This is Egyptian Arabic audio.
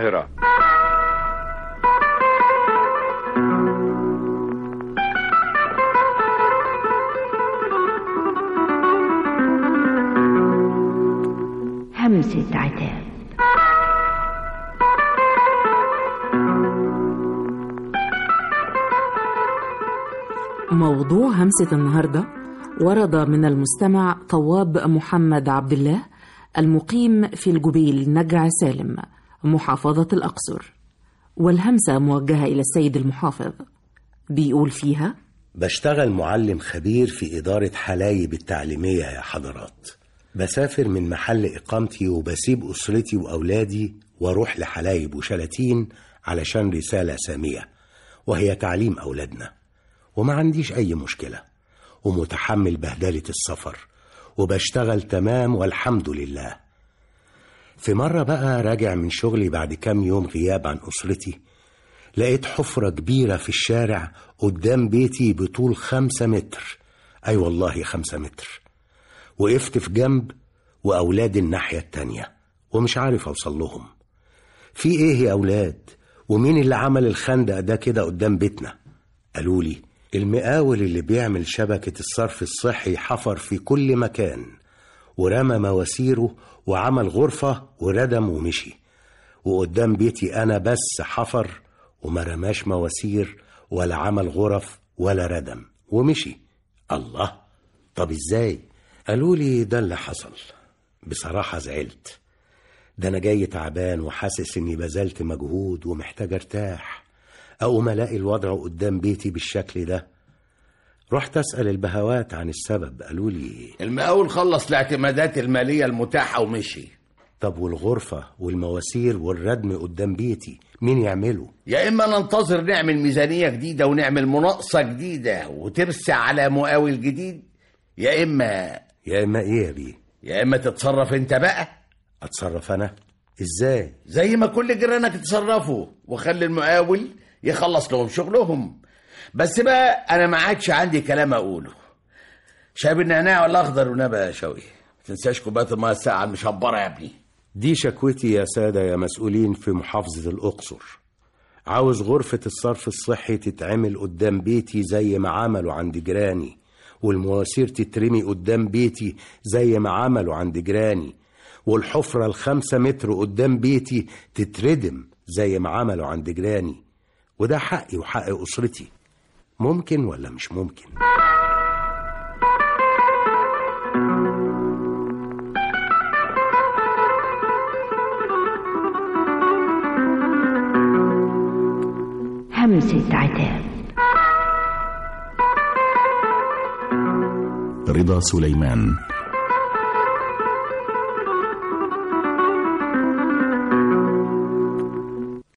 القاهرة همسة عتاب موضوع همسة النهاردة ورد من المستمع طواب محمد عبد الله المقيم في الجبيل نجع سالم محافظة الأقصر والهمسة موجهة إلى السيد المحافظ بيقول فيها بشتغل معلم خبير في إدارة حلايب التعليمية يا حضرات بسافر من محل إقامتي وبسيب أسرتي وأولادي وأروح لحلايب وشلاتين علشان رسالة سامية وهي تعليم أولادنا وما عنديش أي مشكلة ومتحمل بهدلة السفر وبشتغل تمام والحمد لله في مرة بقى راجع من شغلي بعد كام يوم غياب عن أسرتي لقيت حفرة كبيرة في الشارع قدام بيتي بطول خمسة متر أي والله خمسة متر وقفت في جنب وأولادي الناحية التانية ومش عارف أوصل لهم في إيه يا أولاد ومين اللي عمل الخندق ده كده قدام بيتنا قالوا لي المقاول اللي بيعمل شبكة الصرف الصحي حفر في كل مكان ورمى مواسيره وعمل غرفة وردم ومشي وقدام بيتي أنا بس حفر وما رماش مواسير ولا عمل غرف ولا ردم ومشي الله طب ازاي قالوا لي ده اللي حصل بصراحة زعلت ده أنا جاي تعبان وحاسس إني بذلت مجهود ومحتاج أرتاح أقوم ألاقي الوضع قدام بيتي بالشكل ده رحت أسأل البهوات عن السبب قالوا لي المقاول خلص الاعتمادات المالية المتاحة ومشي طب والغرفة والمواسير والردم قدام بيتي مين يعمله يا إما ننتظر نعمل ميزانية جديدة ونعمل مناقصة جديدة وترسى على مقاول جديد يا إما يا إما إيه يا بيه يا إما تتصرف أنت بقى أتصرف أنا إزاي زي ما كل جيرانك يتصرفوا وخلي المقاول يخلص لهم شغلهم بس بقى أنا ما عادش عندي كلام أقوله شايب النعناع ولا أخضر ونبى يا شوقي ما تنساش كوباية المية الساقعة المشبرة يا ابني دي شكوتي يا سادة يا مسؤولين في محافظة الأقصر عاوز غرفة الصرف الصحي تتعمل قدام بيتي زي ما عملوا عند جيراني والمواسير تترمي قدام بيتي زي ما عملوا عند جيراني والحفرة الخمسة متر قدام بيتي تتردم زي ما عملوا عند جيراني وده حقي وحق أسرتي ممكن ولا مش ممكن همسة عتاب رضا سليمان